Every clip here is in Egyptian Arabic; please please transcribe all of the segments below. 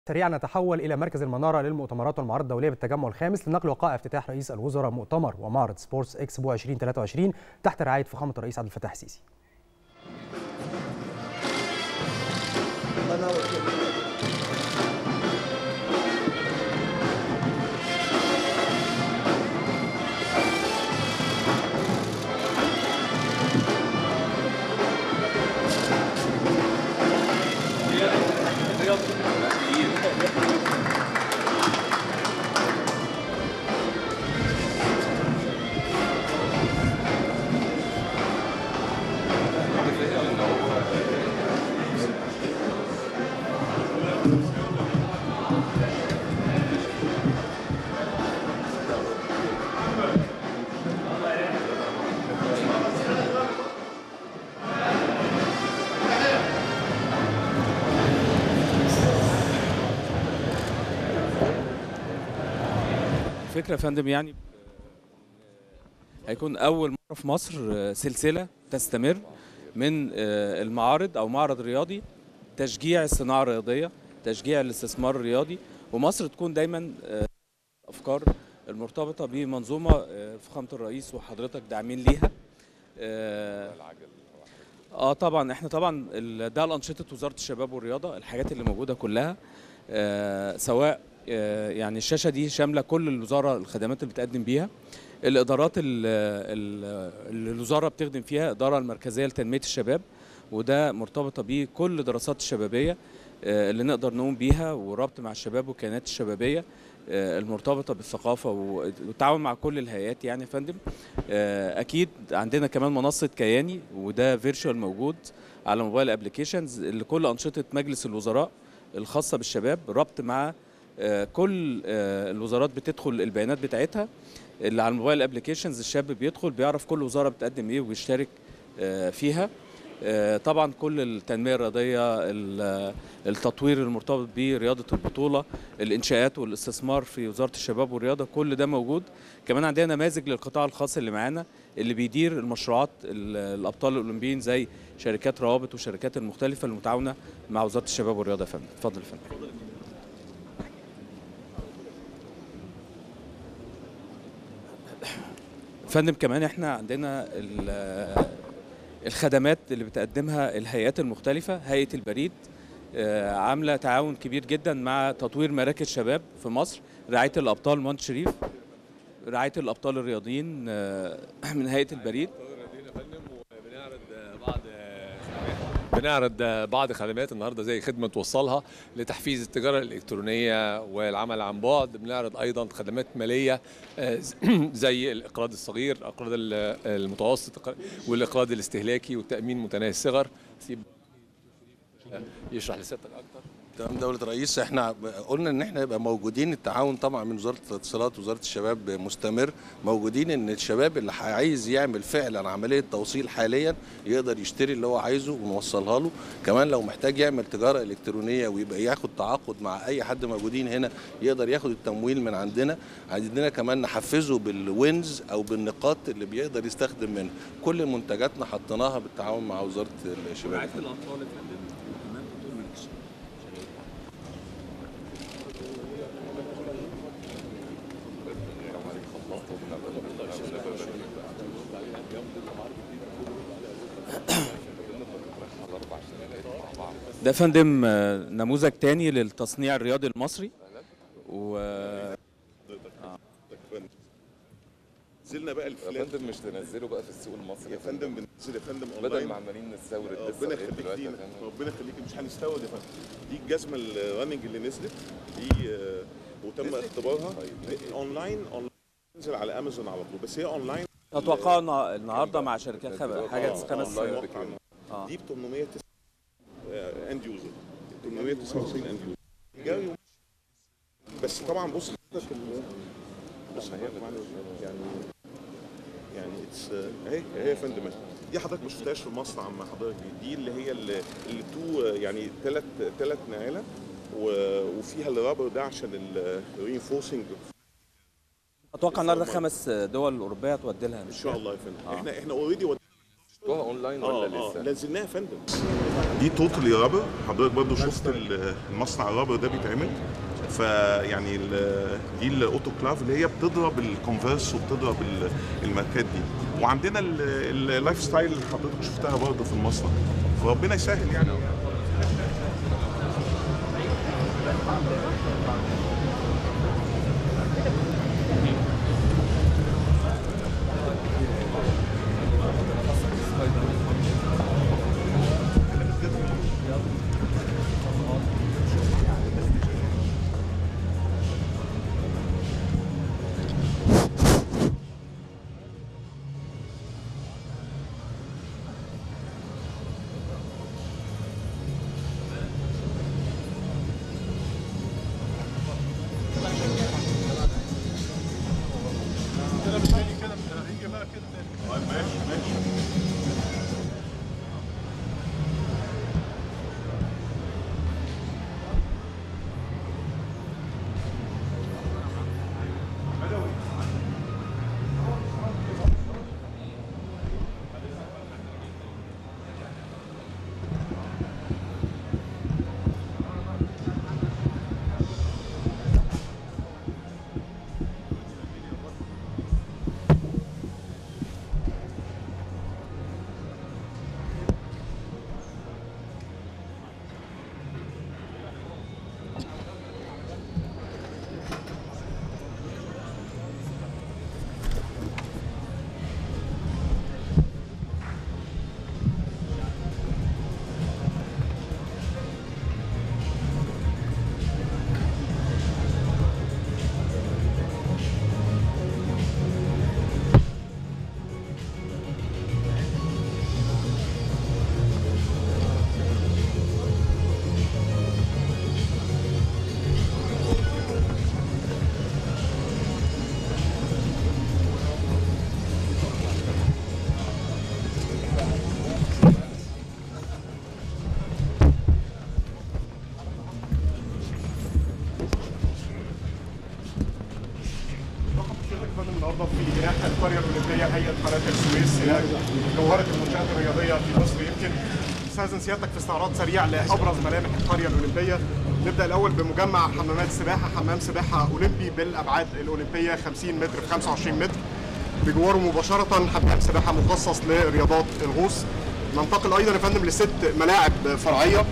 سريعا نتحول الى مركز المناره للمؤتمرات والمعارض الدوليه بالتجمع الخامس لنقل وقائع افتتاح رئيس الوزراء مؤتمر ومعرض سبورتس اكسبو 2023 تحت رعايه فخامه الرئيس عبد الفتاح السيسي. فكرة يا فندم يعني هيكون أول مرة في مصر سلسلة تستمر من المعارض أو معرض رياضي تشجيع الصناعة الرياضية تشجيع الاستثمار الرياضي ومصر تكون دايما أفكار المرتبطة بمنظومة فخامة الرئيس وحضرتك داعمين ليها اه طبعا احنا طبعا ده الانشطه وزاره الشباب والرياضه الحاجات اللي موجوده كلها آه سواء يعني الشاشه دي شامله كل الوزاره الخدمات اللي بتقدم بيها الادارات اللي الوزاره بتخدم فيها الاداره المركزيه لتنميه الشباب وده مرتبطه بكل الدراسات الشبابيه اللي نقدر نقوم بيها وربط مع الشباب والكيانات الشبابيه المرتبطه بالثقافه والتعاون مع كل الهيئات يعني يا فندم اكيد عندنا كمان منصه كياني وده فيرتشوال موجود على موبايل ابلكيشنز لكل انشطه مجلس الوزراء الخاصه بالشباب ربط مع كل الوزارات بتدخل البيانات بتاعتها اللي على الموبايل ابلكيشنز الشاب بيدخل بيعرف كل وزاره بتقدم ايه وبيشترك فيها طبعا كل التنميه الرياضيه التطوير المرتبط برياضه البطوله الانشاءات والاستثمار في وزاره الشباب والرياضه كل ده موجود كمان عندنا نماذج للقطاع الخاص اللي معانا اللي بيدير المشروعات الابطال الاولمبيين زي شركات روابط والشركات المختلفه المتعاونه مع وزاره الشباب والرياضه يا فندم اتفضل يا فندم فندم كمان احنا عندنا الخدمات اللي بتقدمها الهيئات المختلفة هيئة البريد عاملة تعاون كبير جدا مع تطوير مراكز شباب في مصر رعاية الأبطال مهندس شريف رعاية الأبطال الرياضيين من هيئة البريد بنعرض بعض خدمات النهارده زي خدمه توصلها لتحفيز التجاره الالكترونيه والعمل عن بعد بنعرض ايضا خدمات ماليه زي الاقراض الصغير الاقراض المتوسط والاقراض الاستهلاكي والتامين متناهي الصغر يشرح لسيادتك اكتر تمام دولة الرئيس احنا قلنا ان احنا يبقى موجودين التعاون طبعا من وزارة الاتصالات وزارة الشباب مستمر موجودين ان الشباب اللي عايز يعمل فعلا عملية توصيل حاليا يقدر يشتري اللي هو عايزه ونوصلها له كمان لو محتاج يعمل تجارة الكترونية ويبقى ياخد تعاقد مع اي حد موجودين هنا يقدر ياخد التمويل من عندنا عندنا كمان نحفزه بالوينز او بالنقاط اللي بيقدر يستخدم منها كل منتجاتنا حطيناها بالتعاون مع وزارة الشباب ده فندم نموذج تاني للتصنيع الرياضي المصري و نزلنا بقى يا الفلات فندم مش تنزله بقى في السوق المصري يا فندم بننزل يا فندم بدل اونلاين ما عمالين نستورد لسه ربنا لغاية يخليك دلوقتي يا لينا فندم. ربنا يخليك مش هنستورد يا فندم دي الجزمه الرننج اللي نزلت دي آه، وتم اختبارها اونلاين اونلاين تنزل على امازون على طول بس هي اونلاين اتوقع النهارده مع شركات خم... حاجات آه، خمس أونلاين بكام؟ موقع. آه. دي ب 809 اند يوزر 899 اند يوزر جاري وماشي. بس طبعا بص حضرتك ال- بص حضرتك معلش، يعني يعني اتس اهي اهي يا فندم دي حضرتك ما شفتهاش في مصر عم حضرتك دي دي اللي هي اللي اللي تو يعني ثلاث ثلاث نعاله و- وفيها الرابر ده عشان الرينفورسنج اتوقع النهارده خمس دول اوروبيه هتودي لها ان شاء الله يا فندم آه. احنا احنا اوريدي شفتوها اونلاين اه ولا اه لسه؟ نزلناها يا فندم دي توتالي رابر حضرتك برضو شفت ال- المصنع الرابر ده بيتعمل فيعني ال- دي الاوتوكلاف اللي هي بتضرب الكونفرس وبتضرب ال- الماركات دي وعندنا ال- ال- اللايف ستايل اللي حضرتك شفتها برضه في المصنع فربنا يسهل يعني النهارده في جناح القريه الاولمبيه هيئه قناه السويس هي جوهره المنشات الرياضيه في مصر يمكن استاذن سيادتك في استعراض سريع لابرز ملامح القريه الاولمبيه نبدا الاول بمجمع حمامات السباحه حمام سباحه اولمبي بالابعاد الاولمبيه 50 متر في 25 متر بجواره مباشره حمام سباحه مخصص لرياضات الغوص ننتقل ايضا يا فندم لست ملاعب فرعيه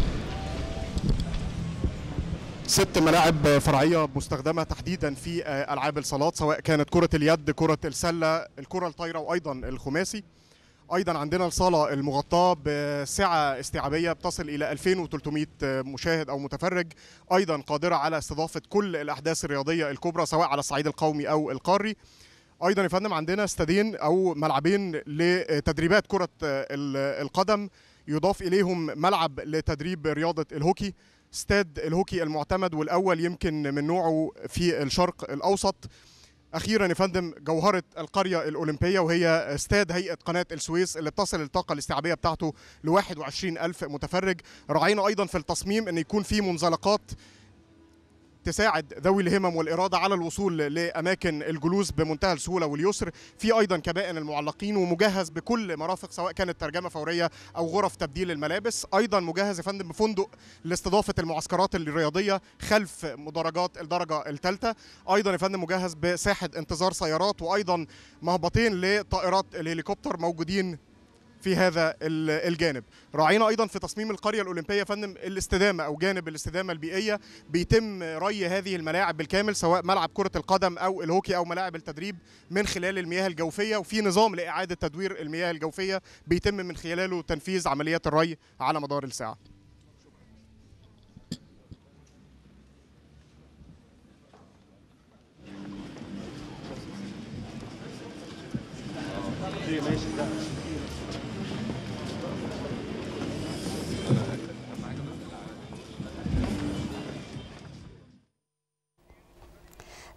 ست ملاعب فرعيه مستخدمه تحديدا في آه، العاب الصالات سواء كانت كره اليد كره السله الكره الطايره وايضا الخماسي ايضا عندنا الصاله المغطاه بسعه استيعابيه بتصل الى 2300 مشاهد او متفرج ايضا قادره على استضافه كل الاحداث الرياضيه الكبرى سواء على الصعيد القومي او القاري ايضا يا فندم عندنا استادين او ملعبين لتدريبات كره ال- القدم يضاف اليهم ملعب لتدريب رياضه الهوكي استاد الهوكي المعتمد والاول يمكن من نوعه في الشرق الاوسط اخيرا يا فندم جوهره القريه الاولمبيه وهي استاد هيئه قناه السويس اللي بتصل الطاقه الاستيعابيه بتاعته ل 21 الف متفرج راعينا ايضا في التصميم ان يكون في منزلقات تساعد ذوي الهمم والاراده على الوصول لاماكن الجلوس بمنتهى السهوله واليسر في ايضا كبائن المعلقين ومجهز بكل مرافق سواء كانت ترجمه فوريه او غرف تبديل الملابس ايضا مجهز يا فندم بفندق لاستضافه المعسكرات الرياضيه خلف مدرجات الدرجه الثالثه ايضا يا فندم مجهز بساحه انتظار سيارات وايضا مهبطين لطائرات الهليكوبتر موجودين في هذا ال- الجانب راعينا ايضا في تصميم القريه الاولمبيه يا فندم الاستدامه او جانب الاستدامه البيئيه بيتم ري هذه الملاعب بالكامل سواء ملعب كره القدم او الهوكي او ملاعب التدريب من خلال المياه الجوفيه وفي نظام لاعاده تدوير المياه الجوفيه بيتم من خلاله تنفيذ عمليات الري على مدار الساعه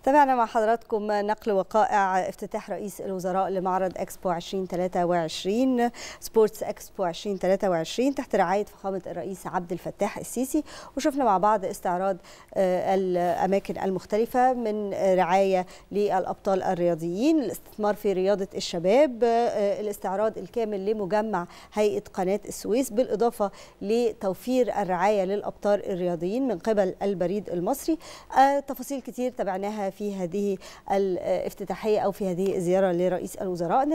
تابعنا مع حضراتكم نقل وقائع افتتاح رئيس الوزراء لمعرض اكسبو 2023 سبورتس اكسبو 2023 تحت رعايه فخامه الرئيس عبد الفتاح السيسي وشفنا مع بعض استعراض الاماكن المختلفه من رعايه للابطال الرياضيين الاستثمار في رياضه الشباب الاستعراض الكامل لمجمع هيئه قناه السويس بالاضافه لتوفير الرعايه للابطال الرياضيين من قبل البريد المصري تفاصيل كتير تابعناها في هذه الافتتاحيه او في هذه الزياره لرئيس الوزراء